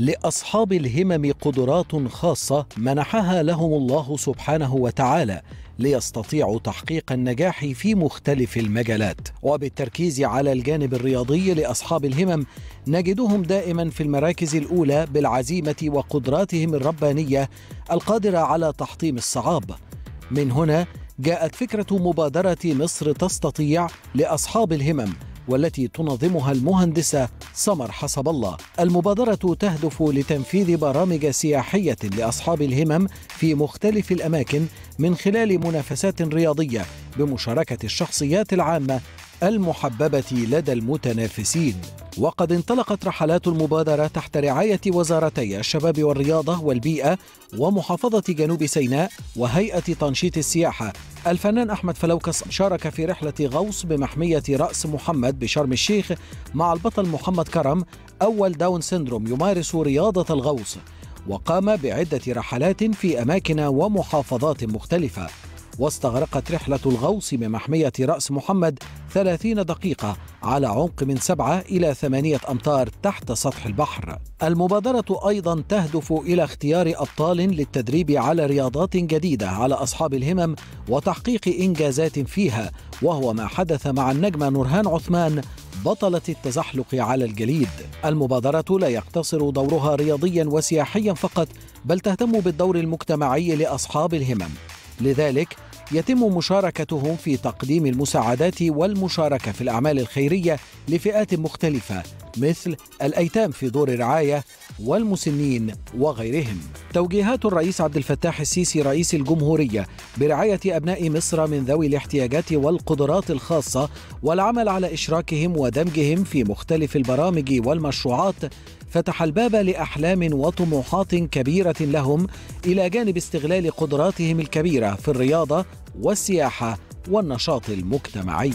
لاصحاب الهمم قدرات خاصه منحها لهم الله سبحانه وتعالى ليستطيعوا تحقيق النجاح في مختلف المجالات وبالتركيز على الجانب الرياضي لاصحاب الهمم نجدهم دائما في المراكز الاولى بالعزيمه وقدراتهم الربانيه القادره على تحطيم الصعاب من هنا جاءت فكره مبادره مصر تستطيع لاصحاب الهمم والتي تنظمها المهندسة سمر حسب الله المبادرة تهدف لتنفيذ برامج سياحية لأصحاب الهمم في مختلف الأماكن من خلال منافسات رياضية بمشاركة الشخصيات العامة المحببة لدى المتنافسين وقد انطلقت رحلات المبادرة تحت رعاية وزارتي الشباب والرياضة والبيئة ومحافظة جنوب سيناء وهيئة تنشيط السياحة الفنان أحمد فلوكس شارك في رحلة غوص بمحمية رأس محمد بشرم الشيخ مع البطل محمد كرم أول داون سيندروم يمارس رياضة الغوص وقام بعدة رحلات في أماكن ومحافظات مختلفة واستغرقت رحلة الغوص بمحمية رأس محمد 30 دقيقة على عمق من 7 إلى 8 أمتار تحت سطح البحر. المبادرة أيضا تهدف إلى اختيار أبطال للتدريب على رياضات جديدة على أصحاب الهمم وتحقيق إنجازات فيها وهو ما حدث مع النجمة نورهان عثمان بطلة التزحلق على الجليد. المبادرة لا يقتصر دورها رياضيا وسياحيا فقط بل تهتم بالدور المجتمعي لأصحاب الهمم. لذلك يتم مشاركتهم في تقديم المساعدات والمشاركه في الاعمال الخيريه لفئات مختلفه مثل الايتام في دور الرعايه والمسنين وغيرهم. توجيهات الرئيس عبد الفتاح السيسي رئيس الجمهوريه برعايه ابناء مصر من ذوي الاحتياجات والقدرات الخاصه والعمل على اشراكهم ودمجهم في مختلف البرامج والمشروعات فتح الباب لاحلام وطموحات كبيره لهم الى جانب استغلال قدراتهم الكبيره في الرياضه والسياحه والنشاط المجتمعي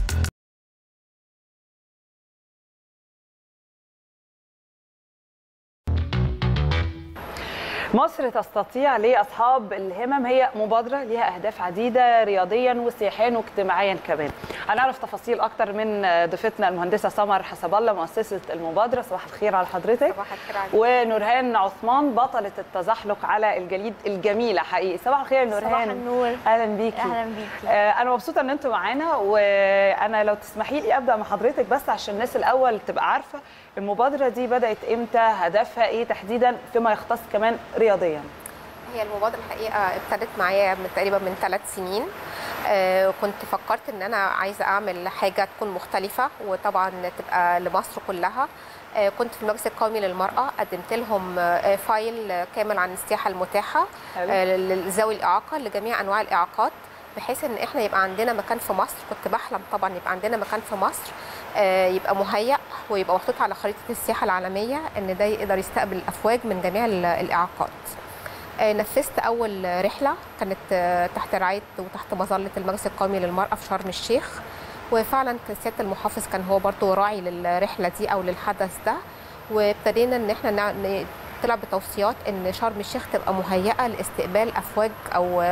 مصر تستطيع لاصحاب الهمم هي مبادره ليها اهداف عديده رياضيا وسياحيا واجتماعيا كمان هنعرف تفاصيل اكتر من ضيفتنا المهندسه سمر حسب الله مؤسسه المبادره صباح الخير على حضرتك صباح الخير عليك ونورهان عثمان بطله التزحلق على الجليد الجميله حقيقي صباح الخير يا نورهان صباح النور اهلا بيكي اهلا بيكي آه انا مبسوطه ان انتوا معانا وانا لو تسمحي لي ابدا مع حضرتك بس عشان الناس الاول تبقى عارفه المبادره دي بدات امتى هدفها ايه تحديدا فيما يختص كمان رياضيا هي المبادره الحقيقه ابتدت معايا من تقريبا من ثلاث سنين آه كنت فكرت ان انا عايزه اعمل حاجه تكون مختلفه وطبعا تبقى لمصر كلها آه كنت في المجلس القومي للمراه قدمت لهم آه فايل كامل عن السياحه المتاحه لذوي الاعاقه لجميع انواع الاعاقات بحيث ان احنا يبقى عندنا مكان في مصر كنت بحلم طبعا يبقى عندنا مكان في مصر يبقى مهيأ ويبقى محطوط على خريطه السياحه العالميه ان ده يقدر يستقبل الافواج من جميع الاعاقات. نفذت اول رحله كانت تحت رعايه وتحت مظله المجلس القومي للمراه في شرم الشيخ وفعلا سياده المحافظ كان هو برضو راعي للرحله دي او للحدث ده وابتدينا ان احنا طلع بتوصيات ان شرم الشيخ تبقى مهيئه لاستقبال افواج او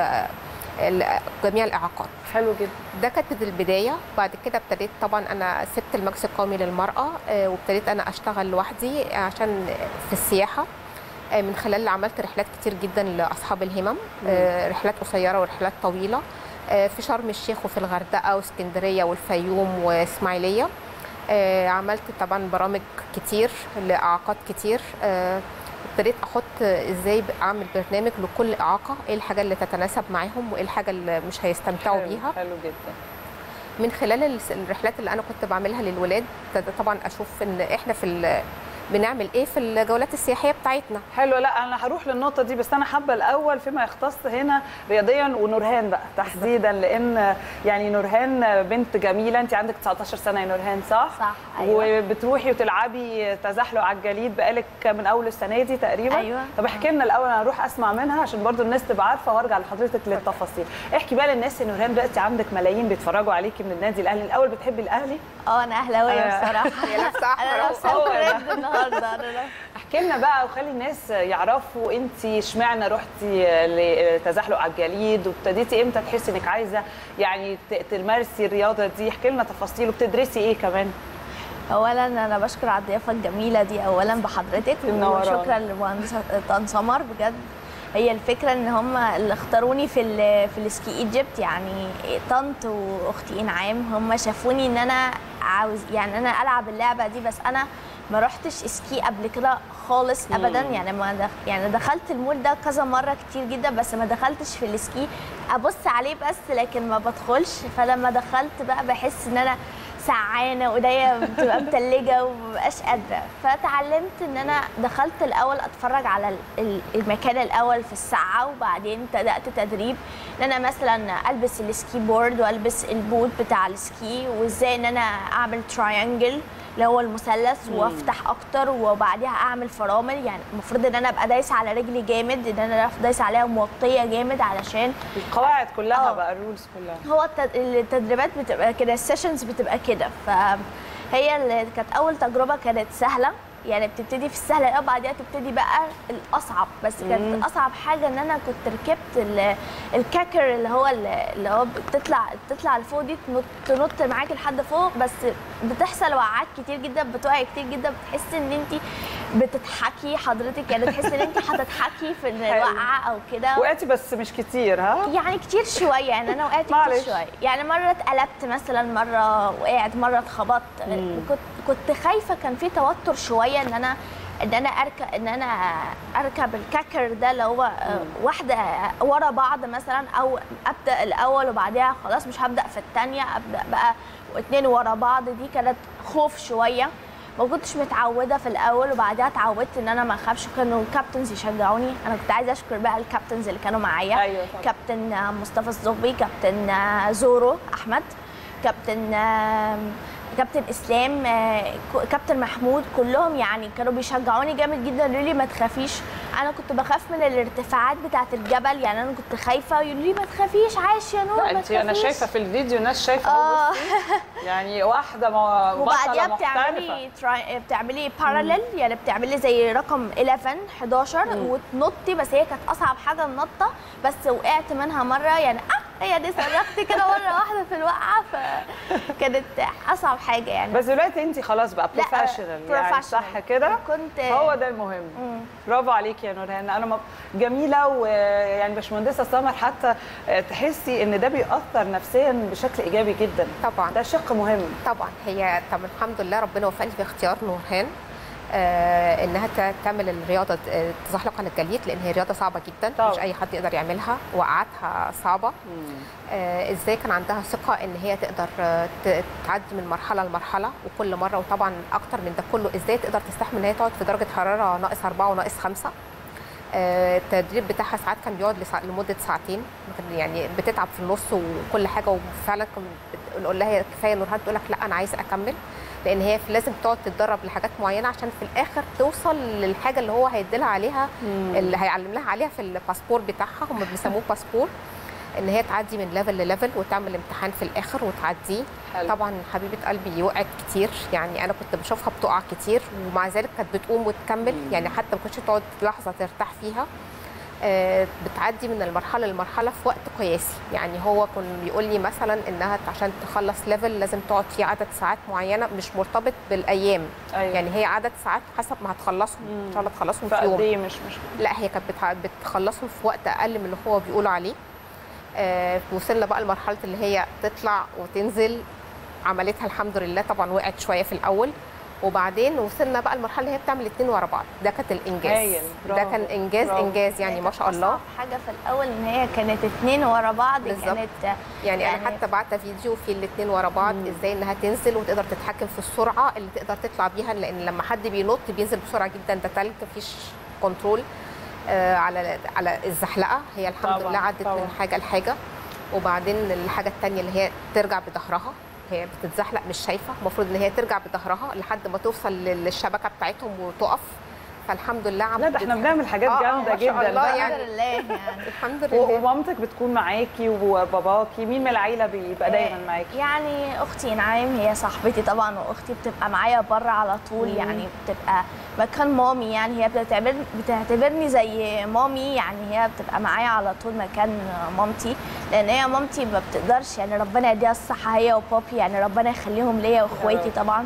جميع الاعاقات حلو جدا ده كانت البدايه بعد كده ابتديت طبعا انا سبت المجلس القومي للمراه وابتديت انا اشتغل لوحدي عشان في السياحه من خلال عملت رحلات كتير جدا لاصحاب الهمم رحلات قصيره ورحلات طويله في شرم الشيخ وفي الغردقه واسكندريه والفيوم واسماعيليه عملت طبعا برامج كتير لاعاقات كتير ابتديت احط ازاي اعمل برنامج لكل اعاقه ايه الحاجه اللي تتناسب معاهم وايه الحاجه اللي مش هيستمتعوا حلو بيها حلو جدا من خلال الرحلات اللي انا كنت بعملها للولاد طبعا اشوف ان احنا في بنعمل ايه في الجولات السياحيه بتاعتنا حلو لا انا هروح للنقطه دي بس انا حابه الاول فيما يختص هنا رياضيا ونورهان بقى تحديدا لان يعني نورهان بنت جميله انت عندك 19 سنه يا نورهان صح صح أيوة. وبتروحي وتلعبي تزحلق على الجليد بقالك من اول السنه دي تقريبا أيوة. طب احكي لنا الاول انا هروح اسمع منها عشان برضو الناس تبقى عارفه وارجع لحضرتك للتفاصيل احكي بقى للناس يا نورهان دلوقتي عندك ملايين بيتفرجوا عليكي من النادي الاهلي الاول بتحبي الاهلي اه انا اهلاويه آه. بصراحه هي لابسه احمر انا أهو. لابسه هو ده. الكريب النهارده انا احكي لنا بقى وخلي الناس يعرفوا انت اشمعنى رحتي لتزحلق على الجليد وابتديتي امتى تحسي انك عايزه يعني ت- تمارسي الرياضه دي احكي لنا تفاصيل وبتدرسي ايه كمان اولا انا بشكر على الضيافه الجميله دي اولا بحضرتك منورانا. وشكرا للمهندسه طن سمر بجد هي الفكره ان هم اللي اختاروني في ال في السكي ايجيبت يعني طنط واختي انعام هم شافوني ان انا عاوز يعني انا العب اللعبه دي بس انا ما رحتش سكي قبل كده خالص ابدا يعني ما دخ... يعني دخلت المول ده كذا مره كتير جدا بس ما دخلتش في السكي ابص عليه بس لكن ما بدخلش فلما دخلت بقى بحس ان انا سعانه وايديا بتبقى متلجه ومبقاش قادره فتعلمت ان انا دخلت الاول اتفرج على ال- ال- المكان الاول في الساعه وبعدين بدات تدريب ان انا مثلا البس السكي بورد والبس البوت بتاع السكي وازاي ان انا اعمل تراينجل اللي هو المثلث وافتح اكتر وبعديها اعمل فرامل يعني المفروض ان انا ابقى دايسه على رجلي جامد ان انا دايسه عليها موطيه جامد علشان القواعد كلها آه. بقى الرولز كلها هو التد- التدريبات بتبقى كده السيشنز بتبقى كده فهي اللي كانت اول تجربه كانت سهله يعني بتبتدي في السهل الاول بعدها تبتدي بقى الاصعب بس كانت اصعب حاجه ان انا كنت ركبت ال- الكاكر اللي هو اللي هو بتطلع تطلع لفوق دي تنط تنط معاكي لحد فوق بس بتحصل وقعات كتير جدا بتقعي كتير جدا بتحسي ان انت بتضحكي حضرتك يعني تحسي ان انت هتضحكي في الوقعه او كده وقعتي بس مش كتير ها يعني كتير شويه يعني انا وقعت معلش. كتير شويه يعني مره اتقلبت مثلا مره وقعت مره اتخبطت كنت كنت خايفه كان في توتر شويه ان انا ان انا اركب ان انا اركب الكاكر ده اللي هو آه، واحده ورا بعض مثلا او ابدا الاول وبعديها خلاص مش هبدا في الثانيه ابدا بقى اتنين ورا بعض دي كانت خوف شويه ما كنتش متعوده في الاول وبعدها اتعودت ان انا ما اخافش كانوا كابتنز يشجعوني انا كنت عايزه اشكر بقى الكابتنز اللي كانوا معايا أيوة طبعا. كابتن آه، مصطفى الزغبي كابتن آه، زورو احمد كابتن آه، كابتن اسلام آه، ك- كابتن محمود كلهم يعني كانوا بيشجعوني جامد جدا يقولوا لي ما تخافيش انا كنت بخاف من الارتفاعات بتاعه الجبل يعني انا كنت خايفه يقولوا لي ما تخافيش عايش يا نور لا ما انت انا تخافيش. شايفه في الفيديو ناس شايفه اه اهو بصي يعني واحده ما وبعديها بطله محترفه بتعملي تراي... بتعملي باراليل يعني بتعملي زي رقم 11 11 وتنطي بس هي كانت اصعب حاجه النطه بس وقعت منها مره يعني اه هي دي صرخت كده مره واحده في الوقعه فكانت اصعب حاجه يعني بس دلوقتي انت خلاص بقى لا، بروفيشنال يعني professional. صح كده كنت هو ده المهم برافو عليك يا نورهان انا م- جميله ويعني باشمهندسه سمر حتى تحسي ان ده بيأثر نفسيا بشكل ايجابي جدا طبعا ده شق مهم طبعا هي طب الحمد لله ربنا وفقني في اختيار نورهان آه انها ت- تعمل الرياضه آه، تزحلق عن الجليد لان هي رياضه صعبه جدا طبعا. مش اي حد يقدر يعملها وقعاتها صعبه آه ازاي كان عندها ثقه ان هي تقدر آه، ت- تعدي من مرحله لمرحله وكل مره وطبعا اكتر من ده كله ازاي تقدر تستحمل ان هي تقعد في درجه حراره ناقص أربعة وناقص خمسة آه، التدريب بتاعها ساعات كان بيقعد لسا- لمده ساعتين ممكن يعني بتتعب في النص وكل حاجه وفعلا كان بت- نقول لها كفايه نورهان تقول لك لا انا عايزه اكمل لان هي لازم تقعد تتدرب لحاجات معينه عشان في الاخر توصل للحاجه اللي هو هيديلها عليها اللي هيعلم لها عليها في الباسبور بتاعها هم بيسموه باسبور ان هي تعدي من ليفل لليفل وتعمل امتحان في الاخر وتعديه حلو. طبعا حبيبه قلبي وقعت كتير يعني انا كنت بشوفها بتقع كتير ومع ذلك كانت بتقوم وتكمل يعني حتى ما كنتش تقعد لحظه ترتاح فيها آه، بتعدي من المرحله للمرحله في وقت قياسي يعني هو كان بيقول لي مثلا انها عشان تخلص ليفل لازم تقعد فيه عدد ساعات معينه مش مرتبط بالايام أيوة. يعني هي عدد ساعات حسب ما هتخلصهم ان شاء الله تخلصهم في فقد يوم ايه مش مش لا هي كانت بتع- بتخلصهم في وقت اقل من اللي هو بيقولوا عليه آه وصلنا بقى لمرحله اللي هي تطلع وتنزل عملتها الحمد لله طبعا وقعت شويه في الاول وبعدين وصلنا بقى المرحله اللي هي بتعمل الاثنين ورا بعض ده كانت الانجاز هايل، ده برافو، كان انجاز برافو. انجاز يعني ما شاء الله اصعب حاجه في الاول ان هي كانت اتنين ورا بعض بالظبط. كانت يعني, يعني- انا حتى بعت فيديو في الاثنين ورا بعض ازاي انها تنزل وتقدر تتحكم في السرعه اللي تقدر تطلع بيها لان لما حد بينط بينزل بسرعه جدا ده تلج مفيش كنترول آه على على الزحلقه هي الحمد طبعاً، لله عدت طبعاً. من حاجه لحاجه وبعدين الحاجه الثانيه اللي هي ترجع بظهرها هي بتتزحلق مش شايفه المفروض ان هي ترجع بظهرها لحد ما توصل لل- للشبكه بتاعتهم وتقف فالحمد لله لا عملت ده احنا بنعمل حاجات آه، آه، جامده ما شاء جدا الله بقى. يعني. الحمد لله يعني الحمد و- لله ومامتك بتكون معاكي وباباكي مين من العيله بيبقى دايما معاكي يعني اختي نعيم هي صاحبتي طبعا واختي بتبقى معايا بره على طول يعني بتبقى مكان مامي يعني هي بتعتبر بتعتبرني زي مامي يعني هي بتبقى معايا على طول مكان مامتي لان هي مامتي ما بتقدرش يعني ربنا يديها الصحه هي وبابي يعني ربنا يخليهم ليا واخواتي طبعا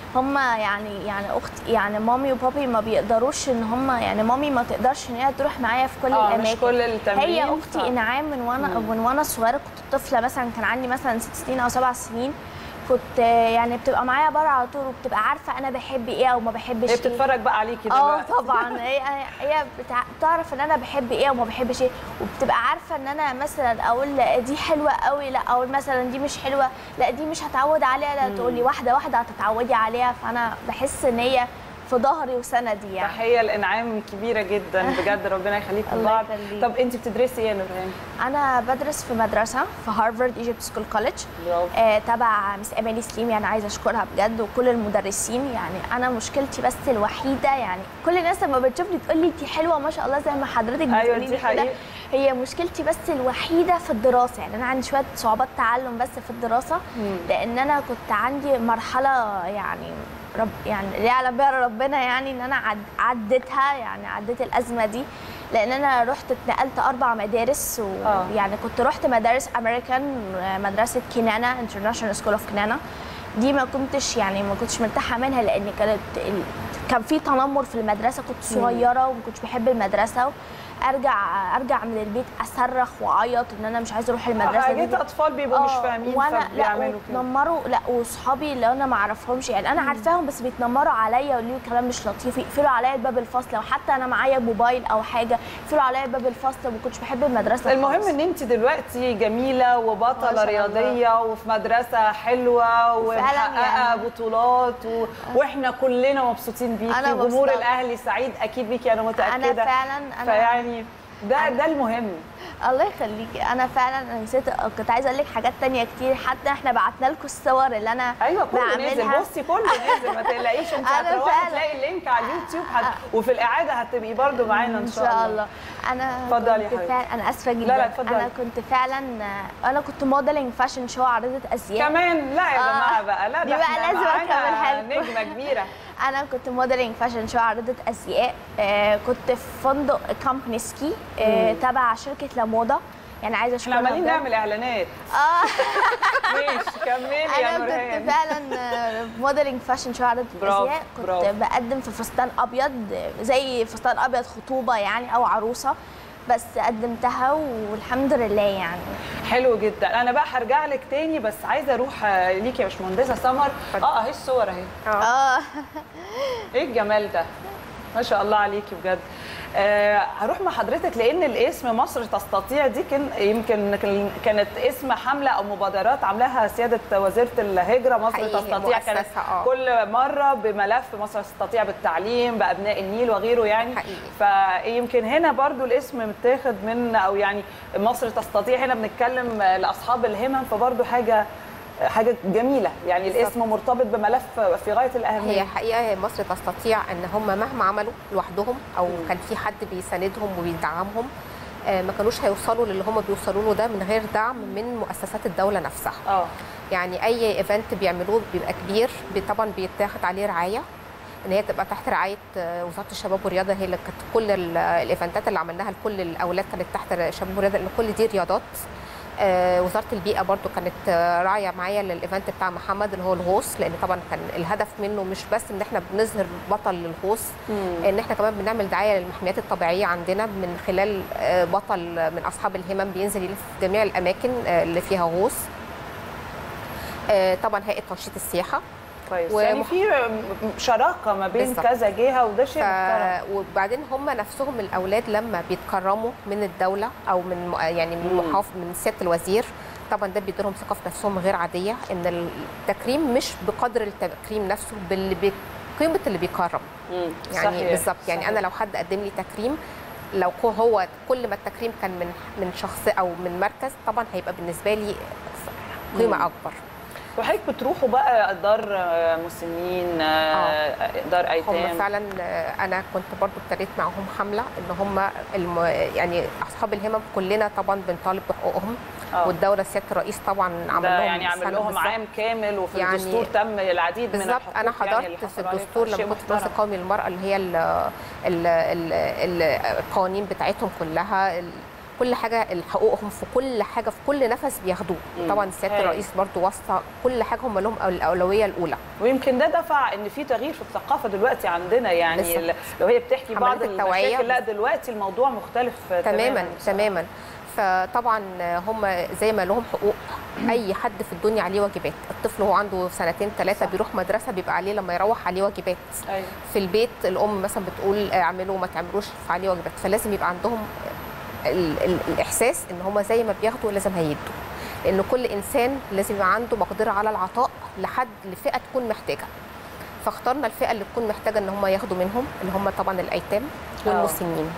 هم يعني يعني اختي يعني مامي وبابي ما بيقدروش ان هم يعني مامي ما تقدرش ان هي تروح معايا في كل اه الاماكن مش كل التمرين هي اختي ف- انعام من وانا من وانا صغيره كنت طفله مثلا كان عندي مثلا ست سنين او سبع سنين كنت آه، يعني بتبقى معايا بره على طول وبتبقى عارفه انا بحب ايه او ما بحبش هي ايه بتتفرج بقى عليكي اه دلوقتي طبعا هي هي بتع- بتعرف ان انا بحب ايه وما بحبش ايه وبتبقى عارفه ان انا مثلا اقول لا دي حلوه قوي لا اقول مثلا دي مش حلوه لا دي مش هتعود عليها لا تقول لي واحده واحده هتتعودي عليها فانا بحس ان هي في ظهري وسندي يعني تحيه الانعام كبيره جدا بجد ربنا يخليكم الله بعض يخليك. طب انت بتدرسي ايه يا نورهان انا بدرس في مدرسه في هارفارد ايجيبت سكول كوليدج برافو. آه تبع مس امالي سليم يعني عايزه اشكرها بجد وكل المدرسين يعني انا مشكلتي بس الوحيده يعني كل الناس لما بتشوفني تقول لي انت حلوه ما شاء الله زي ما حضرتك أيوة، بتقولي دي لي كده حقيقة. هي مشكلتي بس الوحيده في الدراسه يعني انا عندي شويه صعوبات تعلم بس في الدراسه لان انا كنت عندي مرحله يعني رب يعني اللي يعلم بها ربنا يعني ان انا عد عديتها يعني عديت الازمه دي لان انا رحت اتنقلت اربع مدارس آه. ويعني كنت رحت مدارس امريكان مدرسه كنانا انترناشونال سكول اوف كنانا دي ما كنتش يعني ما كنتش مرتاحه منها لان كانت ال... كان في تنمر في المدرسه كنت صغيره وما كنتش بحب المدرسه ارجع ارجع من البيت اصرخ واعيط ان انا مش عايزه اروح المدرسه حاجات دي اطفال بيبقوا مش آه، فاهمين وانا لا فبيعملوا كده وتنمروا لا واصحابي اللي انا ما اعرفهمش يعني انا عارفاهم بس بيتنمروا عليا يقولوا لي كلام مش لطيف يقفلوا عليا باب الفصل وحتى انا معايا موبايل او حاجه يقفلوا عليا باب الفصل وما كنتش بحب المدرسه المهم خالص. ان انت دلوقتي جميله ما وبطله شاء الله. رياضيه وفي مدرسه حلوه ومحققه يعني. بطولات و... واحنا كلنا مبسوطين بيكي أنا وجمهور مبسوطة. الاهلي سعيد اكيد بيكي انا متاكده انا فعلا انا فيعني ده ده المهم الله يخليكي انا فعلا أنا نسيت كنت عايزه اقول لك حاجات تانية كتير حتى احنا بعتنا لكم الصور اللي انا ايوه كله نازل بعملها بصي كله نازل ما تقلقيش انت أنا هتروحي فعلا. تلاقي اللينك على اليوتيوب هت... وفي الاعاده هتبقي برضو معانا ان شاء الله انا اتفضلي يا كنت حبيبتي. فعلا انا اسفه جدا لا، لا، اتفضلي. انا كنت فعلا انا كنت موديلنج فاشن شو عارضه ازياء كمان لا يا آه. جماعه بقى لا دي ده بقى احنا لازم معانا أكملها لكم. نجمه كبيره انا كنت موديلنج فاشن شو عارضه ازياء آه كنت في فندق كامب سكي آه تبع شركه لامودا يعني عايزه احنا اشكرها عمالين بجد. نعمل اعلانات اه ماشي كملي يا انا كنت نورهان فعلا موديلنج فاشن شو عارضه برافو، ازياء كنت برافو. بقدم في فستان ابيض زي فستان ابيض خطوبه يعني او عروسه بس قدمتها والحمد لله يعني حلو جدا انا بقى هرجع لك تاني بس عايزه اروح آه، ليكي يا باشمهندسه سمر اه اهي الصور اهي اه ايه الجمال ده ما شاء الله عليكي بجد آه هروح مع حضرتك لان الاسم مصر تستطيع دي كان يمكن كان- كانت اسم حمله او مبادرات عاملاها سياده وزيره الهجره مصر حقيقي، تستطيع كانت مؤسسة، آه. كل مره بملف مصر تستطيع بالتعليم بابناء النيل وغيره يعني حقيقي. فيمكن هنا برضو الاسم متاخد من او يعني مصر تستطيع هنا بنتكلم لاصحاب الهمم فبرضو حاجه حاجه جميله يعني بالظبط. الاسم مرتبط بملف في غايه الاهميه هي حقيقه هي مصر تستطيع ان هم مهما عملوا لوحدهم او كان في حد بيساندهم وبيدعمهم آه، ما كانوش هيوصلوا للي هم بيوصلوا له ده من غير دعم من مؤسسات الدوله نفسها اه يعني اي ايفنت بيعملوه بيبقى كبير بي- طبعا بيتاخد عليه رعايه ان هي تبقى تحت رعايه آه، وزاره الشباب والرياضه هي اللي كانت كل ال- الايفنتات اللي عملناها لكل الاولاد كانت تحت الشباب والرياضه لان كل دي رياضات آه، وزاره البيئه برضو كانت آه، راعيه معايا للايفنت بتاع محمد اللي هو الغوص لان طبعا كان الهدف منه مش بس ان احنا بنظهر بطل للغوص ان احنا كمان بنعمل دعايه للمحميات الطبيعيه عندنا من خلال آه، بطل من اصحاب الهمم بينزل يلف في جميع الاماكن آه، اللي فيها غوص آه، طبعا هيئه تنشيط السياحه كويس ومح- يعني في شراكه ما بين بالظبط. كذا جهه وده شيء محترم ف... وبعدين هم نفسهم الاولاد لما بيتكرموا من الدوله او من م- يعني من مم. محافظ من سياده الوزير طبعا ده بيديلهم ثقه في نفسهم غير عاديه ان التكريم مش بقدر التكريم نفسه بال بقيمه اللي بيكرم مم. يعني صحيح. بالظبط يعني صحيح. انا لو حد قدم لي تكريم لو كو- هو كل ما التكريم كان من من شخص او من مركز طبعا هيبقى بالنسبه لي قيمه مم. اكبر وحضرتك بتروحوا بقى دار آه، مسنين آه، دار هم ايتام فعلا آه، انا كنت برضو ابتديت معاهم حمله ان هم الم... يعني اصحاب الهمم كلنا طبعا بنطالب بحقوقهم آه. والدوله سياده الرئيس طبعا عمل ده لهم يعني عمل سنة لهم بالظبط. عام كامل وفي يعني الدستور تم العديد من بالظبط انا الحقوق يعني اللي حضرت في حصلوا عليها، الدستور فشيء لما كنت في محترم. مجلس قومي للمراه اللي هي ال ال ال ال القوانين بتاعتهم كلها ال- كل حاجه حقوقهم في كل حاجه في كل نفس بياخدوه مم. طبعا سياده هايل. الرئيس برضو وصى كل حاجه هم لهم الاولويه الاولى ويمكن ده دفع ان في تغيير في الثقافه دلوقتي عندنا يعني لسه. ال- لو هي بتحكي بعض حملات التوعية. المشاكل لا دلوقتي الموضوع مختلف تماما بصراحة. تماما فطبعا هم زي ما لهم حقوق اي حد في الدنيا عليه واجبات الطفل وهو عنده سنتين ثلاثه صح. بيروح مدرسه بيبقى عليه لما يروح عليه واجبات ايوه في البيت الام مثلا بتقول اعملوا وما تعملوش فعليه واجبات فلازم يبقى عندهم ال ال الاحساس ان هم زي ما بياخدوا لازم هيدوا لان كل انسان لازم يبقى عنده مقدره على العطاء لحد لفئه تكون محتاجه فاخترنا الفئه اللي تكون محتاجه ان هم ياخدوا منهم اللي هم طبعا الايتام والمسنين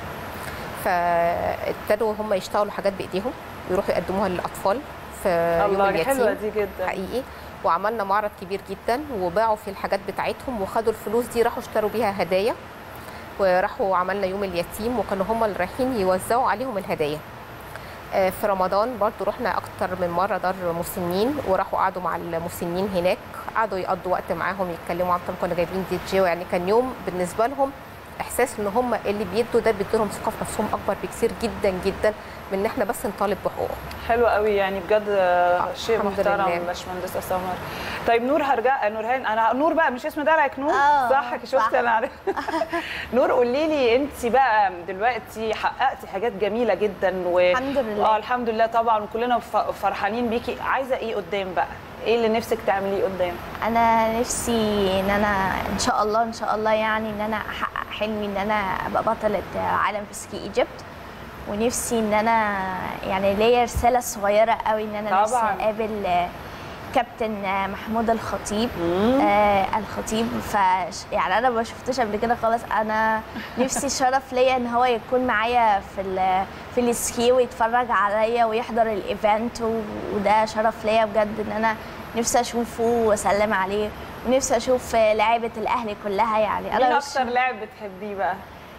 فابتدوا هم يشتغلوا حاجات بايديهم يروحوا يقدموها للاطفال في يوم الله دي حلوه اليتيم دي جدا حقيقي وعملنا معرض كبير جدا وباعوا في الحاجات بتاعتهم وخدوا الفلوس دي راحوا اشتروا بيها هدايا وراحوا عملنا يوم اليتيم وكانوا هم اللي رايحين يوزعوا عليهم الهدايا آه، في رمضان برضو رحنا اكتر من مره دار مسنين وراحوا قعدوا مع المسنين هناك قعدوا يقضوا وقت معاهم يتكلموا عن كنا جايبين دي جي يعني كان يوم بالنسبه لهم احساس ان هم اللي بيدوا ده بيدوا لهم ثقه في نفسهم اكبر بكثير جدا جدا من ان احنا بس نطالب بحقوقهم حلو قوي يعني بجد آه، شيء الحمد محترم لله. باشمهندسه سمر طيب نور هرجع نورهان انا نور بقى مش اسم دلعك نور آه، صح صح. شفتي انا عارف نور قولي لي انت بقى دلوقتي حققتي حاجات جميله جدا و الحمد لله. اه الحمد لله طبعا وكلنا ف- فرحانين بيكي عايزه ايه قدام بقى ايه اللي نفسك تعمليه قدام انا نفسي ان انا ان شاء الله ان شاء الله يعني ان انا احقق حلمي ان انا ابقى بطله عالم في سكي ايجيبت ونفسي ان انا يعني ليا رساله صغيره قوي ان انا نفسي طبعاً. اقابل كابتن محمود الخطيب آه الخطيب ف يعني انا ما شفتوش قبل كده خالص انا نفسي شرف ليا ان هو يكون معايا في ال في السكي ويتفرج عليا ويحضر الايفنت و- وده شرف ليا بجد ان انا نفسي اشوفه واسلم عليه ونفسي اشوف لعيبه الاهلي كلها يعني مين انا مش اكتر لاعب بتحبيه بقى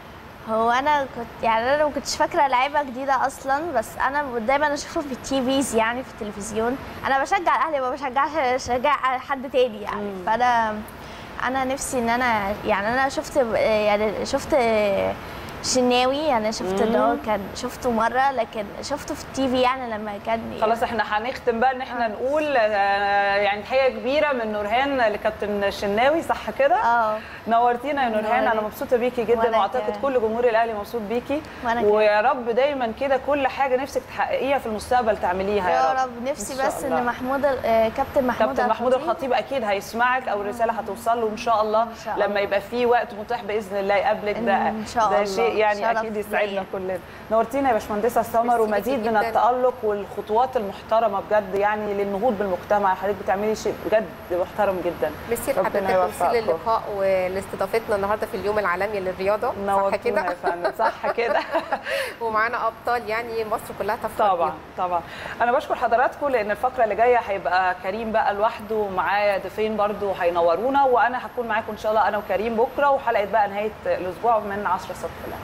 هو انا كنت يعني انا ما كنتش فاكره لعيبه جديده اصلا بس انا دايما اشوفه في التي فيز يعني في التلفزيون انا بشجع الاهلي ما بشجعش شجاع حد تاني يعني فانا انا نفسي ان انا يعني انا شفت يعني شفت شناوي يعني شفت ان هو كان شفته مره لكن شفته في التي في يعني لما كان خلاص احنا هنختم بقى ان احنا نقول آه، يعني تحيه كبيره من نورهان لكابتن الشناوي صح كده اه نورتينا يا نورهان انا نورتي. مبسوطه بيكي جدا وأنا واعتقد كمان. كل جمهور الاهلي مبسوط بيكي وأنا كمان. ويا رب دايما كده كل حاجه نفسك تحققيها في المستقبل تعمليها يا رب نفسي إن شاء بس الله. ان محمود آه، كابتن محمود كابتن محمود الخطيب اكيد هيسمعك او الرساله هتوصل له ان شاء الله إن شاء لما الله. يبقى في وقت متاح باذن الله يقابلك ده إن شاء ده الله. شيء يعني شرف اكيد يسعدنا ليا. كلنا نورتينا يا باشمهندسه سمر ميرسي ومزيد ليكي من جداً. التالق والخطوات المحترمه بجد يعني للنهوض بالمجتمع حضرتك بتعملي شيء بجد محترم جدا ميرسي ربنا لحضرتك يوفقكم. ميرسي للقاء ولاستضافتنا النهارده في اليوم العالمي للرياضه صح نورتونا كده يا فندم صح كده ومعانا ابطال يعني مصر كلها تفرح طبعا بيهم. طبعا انا بشكر حضراتكم لان الفقره اللي جايه هيبقى كريم بقى لوحده ومعاه ضيفين برضو هينورونا وانا هكون معاكم ان شاء الله انا وكريم بكره وحلقه بقى نهايه الاسبوع من 10 الصبح